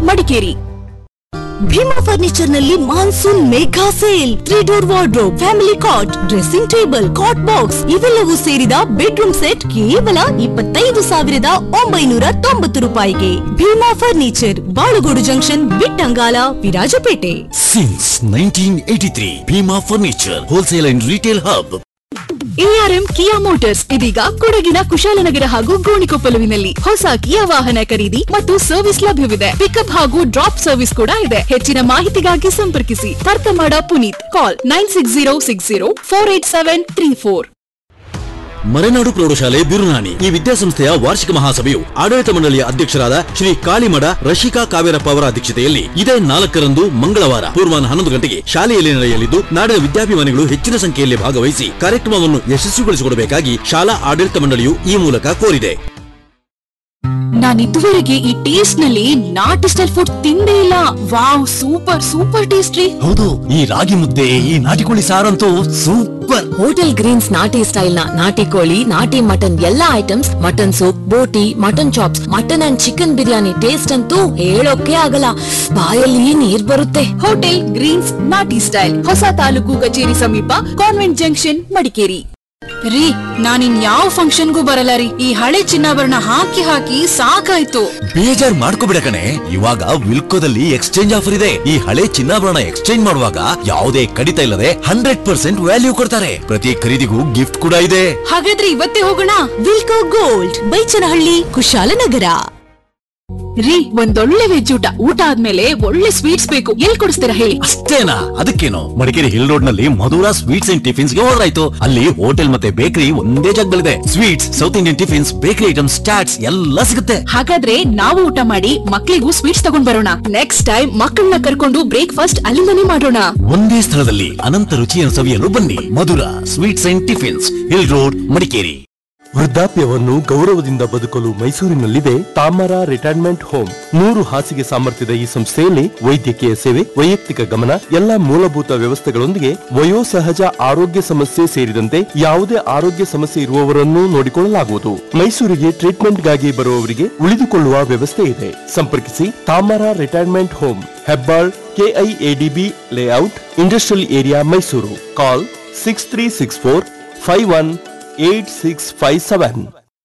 Madikeri Bhima furniture ನಲ್ಲಿ monsoon mega sale three door wardrobe family cot dressing table cot box ಇವೆಲ್ಲವೂ ಸೇರಿದ bedroom set ಕೇವಲ ಇಪ್ಪತ್ತೈದು ಸಾವಿರದ ಒಂಬೈನೂರ ತೊಂಬತ್ತು ರೂಪಾಯಿಗೆ Bhima furniture Balugodu junction Bittangala Virajpet since nineteen eighty three Bhima furniture wholesale and retail hub ARM Kia motors ಇದೀಗ ಕೊಡಗಿನ ಕುಶಾಲನಗರ ಹಾಗೂ ಗೋಣಿಕೊಪ್ಪಲುವಿನಲ್ಲಿ ಹೊಸ ಕಿಯಾ ವಾಹನ ಖರೀದಿ ಮತ್ತು ಸರ್ವಿಸ್ ಲಭ್ಯವಿದೆ ಪಿಕಪ್ ಹಾಗೂ ಡ್ರಾಪ್ ಸರ್ವಿಸ್ ಕೂಡ ಇದೆ ಹೆಚ್ಚಿನ ಮಾಹಿತಿಗಾಗಿ ಸಂಪರ್ಕಿಸಿ ತರ್ಕಮಾಡ Puneeth call nine six zero six zero four eight seven three four Marenadu ಪ್ರೌಢಶಾಲೆ ಬಿರುನಾಣಿ ಈ ವಿದ್ಯಾಸಂಸ್ಥೆಯ ವಾರ್ಷಿಕ ಮಹಾಸಭೆಯು ಆಡಳಿತ ಮಂಡಳಿಯ ಅಧ್ಯಕ್ಷರಾದ ಶ್ರೀ ಕಾಳಿಮಡ ರಶಿಕಾ ಕಾವೇರಪ್ಪ ಅವರ ಅಧ್ಯಕ್ಷತೆಯಲ್ಲಿ ಇದೇ ನಾಲ್ಕರಂದು ಮಂಗಳವಾರ ಪೂರ್ವಾಹ್ನ ಹನ್ನೊಂದು ಗಂಟೆಗೆ ಶಾಲೆಯಲ್ಲಿ ನಡೆಯಲಿದ್ದು ನಾಡಿನ ವಿದ್ಯಾಭಿಮಾನಿಗಳು ಹೆಚ್ಚಿನ ಸಂಖ್ಯೆಯಲ್ಲಿ ಭಾಗವಹಿಸಿ ಕಾರ್ಯಕ್ರಮವನ್ನು ಯಶಸ್ವಿಗೊಳಿಸಿಕೊಡಬೇಕಾಗಿ ಶಾಲಾ ಆಡಳಿತ ಮಂಡಳಿಯು ಈ ಮೂಲಕ ಕೋರಿದೆ ನಾನು ಇದುವರೆಗೆ ಈ ಟೇಸ್ಟ್ ನಲ್ಲಿ ನಾಟಿ ಸ್ಟೈಲ್ ಫುಡ್ ತಿಂದೇ ಇಲ್ಲ ವಾವ್ ಸೂಪರ್ ಸೂಪರ್ ಟೇಸ್ಟ್ ರೀ ಹೌದು ಈ ರಾಗಿ ಮುದ್ದೆ ಈ ನಾಟಿಕೋಳಿ ಸಾರಂತೂ ಸೂಪರ್ ಹೋಟೆಲ್ ಗ್ರೀನ್ಸ್ ನಾಟಿ ಸ್ಟೈಲ್ ನ ನಾಟಿ ಕೋಳಿ ನಾಟಿ ಮಟನ್ ಎಲ್ಲಾ ಐಟಮ್ಸ್ ಮಟನ್ ಸೂಪ್ ಬೋಟಿ mutton chops mutton and chicken biryani taste ಅಂತೂ ಹೇಳೋಕೆ ಆಗಲ್ಲ ಬಾಯಲ್ಲಿ ನೀರ್ ಬರುತ್ತೆ ಹೋಟೆಲ್ ಗ್ರೀನ್ಸ್ ನಾಟಿ ಸ್ಟೈಲ್ ಹೊಸ ತಾಲೂಕು ಕಚೇರಿ ಸಮೀಪ ಕಾನ್ವೆಂಟ್ ಜಂಕ್ಷನ್ ಮಡಿಕೇರಿ ರೀ ನಾನಿನ್ ಯಾವ ಫಂಕ್ಷನ್ಗೂ ಬರಲ್ಲ ರೀ ಈ ಹಳೆ ಚಿನ್ನಾಭರಣ ಹಾಕಿ ಹಾಕಿ ಸಾಕಾಯ್ತು ಬೇಜಾರ್ ಮಾಡ್ಕೋಬಿಡ ಕಣೆ ಇವಾಗ ವಿಲ್ಕೋದಲ್ಲಿ ಎಕ್ಸ್ಚೇಂಜ್ ಆಫರ್ ಇದೆ ಈ ಹಳೆ ಚಿನ್ನಾಭರಣ ಎಕ್ಸ್ಚೇಂಜ್ ಮಾಡುವಾಗ ಯಾವುದೇ ಕಡಿತ ಇಲ್ಲದೆ ಹಂಡ್ರೆಡ್ ಪರ್ಸೆಂಟ್ ವ್ಯಾಲ್ಯೂ ಕೊಡ್ತಾರೆ ಪ್ರತಿ ಖರೀದಿಗೂ ಗಿಫ್ಟ್ ಕೂಡ ಇದೆ ಹಾಗಾದ್ರೆ ಇವತ್ತೇ ಹೋಗೋಣ ವಿಲ್ಕೋ ಗೋಲ್ಡ್ ಬೈಚನಹಳ್ಳಿ ಕುಶಾಲನಗರ ರೀ ಒಂದೊಳ್ಳೆ ವೆಜ್ ಊಟ ಊಟ ಆದ್ಮೇಲೆ ಒಳ್ಳೆ ಸ್ವೀಟ್ಸ್ ಬೇಕು ಎಲ್ಲಿ ಕೊಡಿಸ್ತೀರಾ ಹೇಳಿ ಅಷ್ಟೇನಾ ಅದಕ್ಕೇನು ಮಡಿಕೇರಿ ಹಿಲ್ ರೋಡ್ ನಲ್ಲಿ ಮಧುರಾ ಸ್ವೀಟ್ಸ್ ಅಂಡ್ ಟಿಫಿನ್ಸ್ ಗೆ ಹೋದ್ರಾಯ್ತು ಅಲ್ಲಿ ಹೋಟೆಲ್ ಮತ್ತೆ ಬೇಕರಿ ಒಂದೇ ಜಾಗದಲ್ಲಿದೆ sweets south Indian tiffins bakery items chats ಎಲ್ಲ ಸಿಗುತ್ತೆ ಹಾಗಾದ್ರೆ ನಾವು ಊಟ ಮಾಡಿ ಮಕ್ಳಿಗೂ ಸ್ವೀಟ್ಸ್ ತಗೊಂಡ್ ಬರೋಣ ನೆಕ್ಸ್ಟ್ ಟೈಮ್ ಮಕ್ಕಳನ್ನ ಕರ್ಕೊಂಡು ಬ್ರೇಕ್ಫಾಸ್ಟ್ ಅಲ್ಲಿಂದನೇ ಮಾಡೋಣ ಒಂದೇ ಸ್ಥಳದಲ್ಲಿ ಅನಂತ ರುಚಿಯನ್ನು ಸವಿಯಲು ಬನ್ನಿ Madhura sweets and tiffins hill road Madikeri ವೃದ್ಧಾಪ್ಯವನ್ನು ಗೌರವದಿಂದ ಬದುಕಲು ಮೈಸೂರಿನಲ್ಲಿದೆ ತಾಮರ ರಿಟೈರ್ಮೆಂಟ್ ಹೋಮ್ ನೂರು ಹಾಸಿಗೆ ಸಾಮರ್ಥ್ಯದ ಈ ಸಂಸ್ಥೆಯಲ್ಲಿ ವೈದ್ಯಕೀಯ ಸೇವೆ ವೈಯಕ್ತಿಕ ಗಮನ ಎಲ್ಲ ಮೂಲಭೂತ ವ್ಯವಸ್ಥೆಗಳೊಂದಿಗೆ ವಯೋಸಹಜ ಆರೋಗ್ಯ ಸಮಸ್ಯೆ ಸೇರಿದಂತೆ ಯಾವುದೇ ಆರೋಗ್ಯ ಸಮಸ್ಯೆ ಇರುವವರನ್ನು ನೋಡಿಕೊಳ್ಳಲಾಗುವುದು ಮೈಸೂರಿಗೆ ಟ್ರೀಟ್ಮೆಂಟ್ಗಾಗಿ ಬರುವವರಿಗೆ ಉಳಿದುಕೊಳ್ಳುವ ವ್ಯವಸ್ಥೆ ಇದೆ ಸಂಪರ್ಕಿಸಿ Tamara retirement home Hebbal KIADB layout industrial area Mysuru call six three six four five one eight six five seven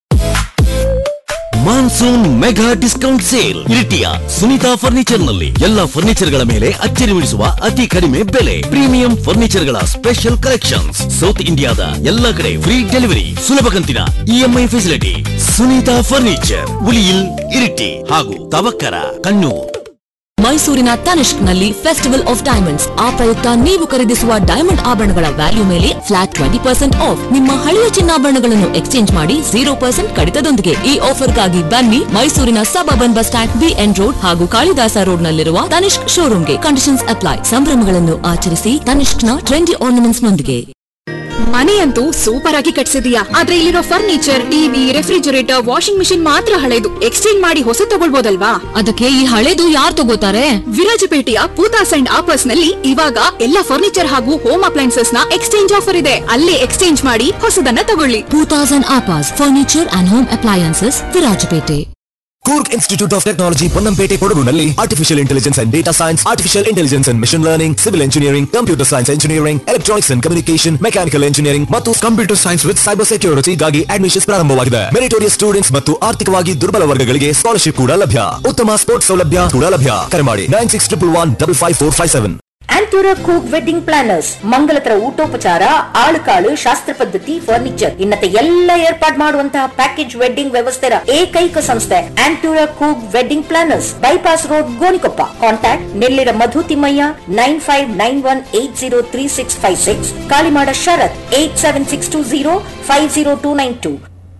monsoon mega discount sale ಇರಿಟಿಯ ಸುನೀತಾ ಫರ್ನಿಚರ್ ನಲ್ಲಿ ಎಲ್ಲಾ ಫರ್ನಿಚರ್ ಗಳ ಮೇಲೆ ಅಚ್ಚರಿ ಮೂಡಿಸುವ ಅತಿ ಕಡಿಮೆ ಬೆಲೆ ಪ್ರೀಮಿಯಂ ಫರ್ನಿಚರ್ ಗಳ ಸ್ಪೆಷಲ್ ಕಲೆಕ್ಷನ್ಸ್ ಸೌತ್ ಇಂಡಿಯಾದ ಎಲ್ಲಾ ಕಡೆ ಫ್ರೀ ಡೆಲಿವರಿ ಸುಲಭ ಕಂತಿನ EMI facility Sunita furniture Uliyil Iritty ಹಾಗೂ ತವಕ್ಕರ ಕಣ್ಣೂರ್ ಮೈಸೂರಿನ ತನಿಷ್ಕ್ ನಲ್ಲಿ ಫೆಸ್ಟಿವಲ್ ಆಫ್ ಡೈಮಂಡ್ಸ್ ಆ ಪ್ರಯುಕ್ತ ನೀವು ಖರೀದಿಸುವ ಡೈಮಂಡ್ ಆಭರಣಗಳ ವ್ಯಾಲ್ಯೂ ಮೇಲೆ ಫ್ಲಾಟ್ ಟ್ವೆಂಟಿ ಪರ್ಸೆಂಟ್ ಆಫ್ ನಿಮ್ಮ ಹಳೆಯ ಚಿನ್ನಾಭರಣಗಳನ್ನು ಎಕ್ಸ್ಚೇಂಜ್ ಮಾಡಿ ಜೀರೋ ಪರ್ಸೆಂಟ್ ಕಡಿತದೊಂದಿಗೆ ಈ ಆಫರ್ಗಾಗಿ ಬನ್ನಿ ಮೈಸೂರಿನ suburban bus stand B N road ಹಾಗೂ ಕಾಳಿದಾಸ ರೋಡ್ ನಲ್ಲಿರುವ ತನಿಷ್ಕ್ ಶೋರೂಮ್ಗೆ ಕಂಡೀಷನ್ಸ್ ಅಪ್ಲೈ ಸಂಭ್ರಮಗಳನ್ನು ಆಚರಿಸಿ ತನಿಷ್ಕ್ನ ಟ್ರೆಂಡಿ ಆರ್ನಮೆಂಟ್ಸ್ ನೊಂದಿಗೆ ಮನೆಯಂತೂ ಸೂಪರ್ ಆಗಿ ಕಟ್ಸಿದೀಯಾ ಆದ್ರೆ ಇಲ್ಲಿರೋ furniture TV refrigerator washing machine ಮಾತ್ರ ಹಳೆದು ಎಕ್ಸ್ಚೇಂಜ್ ಮಾಡಿ ಹೊಸ ತಗೊಳ್ಬೋದಲ್ವಾ ಅದಕ್ಕೆ ಈ ಹಳೇದು ಯಾರು ತಗೋತಾರೆ ವಿರಾಜಪೇಟೆಯ ಪೂತಾಸ್ ಅಂಡ್ ಆಪರ್ಸ್ ನಲ್ಲಿ ಇವಾಗ ಎಲ್ಲ ಫರ್ನಿಚರ್ ಹಾಗೂ ಹೋಮ್ ಅಪ್ಲೈನ್ಸಸ್ ನ ಎಕ್ಸ್ಚೇಂಜ್ ಆಫರ್ ಇದೆ ಅಲ್ಲೇ ಎಕ್ಸ್ಚೇಂಜ್ ಮಾಡಿ ಹೊಸದನ್ನ ತಗೊಳ್ಳಿ ಟೂ ತೌಸಂಡ್ ಆಪಾಸ್ furniture and home appliances Virajpet Kurk Institute of Technology Ponnambete Kodagunalli Artificial Intelligence and Data Science Artificial Intelligence and Machine Learning Civil Engineering Computer Science Engineering Electronics and Communication Mechanical Engineering ಮತ್ತು Computer Science with Cyber Security ಗಾಗಿ admissions ಪ್ರಾರಂಭವಾಗಿದೆ meritorious students ಮತ್ತು ಆರ್ಥಿಕವಾಗಿ ದುರ್ಬಲ ವರ್ಗಗಳಿಗೆ scholarship ಕೂಡ ಲಭ್ಯ ಉತ್ತಮ ಸ್ಪೋರ್ಟ್ಸ್ ಸೌಲಭ್ಯ ಕೂಡ ಲಭ್ಯ ಕರೆ ಮಾಡಿ nine six triple one double five four five seven ಆಂಟೂರ ಕೂಕ್ ವೆಡ್ಡಿಂಗ್ ಪ್ಲಾನರ್ಸ್ ಮಂಗಲತರ ಊಟೋಪಚಾರ ಆಳುಕಾಳು ಶಾಸ್ತ್ರ ಪದ್ಧತಿ ಫರ್ನಿಚರ್ ಇನ್ನತೆ ಎಲ್ಲ ಏರ್ಪಾಡ್ ಮಾಡುವಂತಹ ಪ್ಯಾಕೇಜ್ ವೆಡ್ಡಿಂಗ್ ವ್ಯವಸ್ಥೆಯ ಏಕೈಕ ಸಂಸ್ಥೆ ಆಂಟೂರ ಕೂಕ್ wedding planners bypass road Gonikoppa contact Nellira Madhu Thimmaiah nine five nine one eight zero three six five six Kalimada Sharath eight seven six two zero five zero two nine two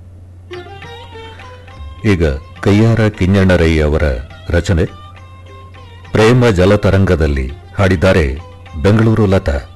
ಈಗ ಕಯ್ಯಾರ ಕಿಞಣ್ಣರೈ ಅವರ ರಚನೆ ಪ್ರೇಮ ಜಲತರಂಗದಲ್ಲಿ ಹಾಡಿದ್ದಾರೆ ಬೆಂಗಳೂರು ಲತಾ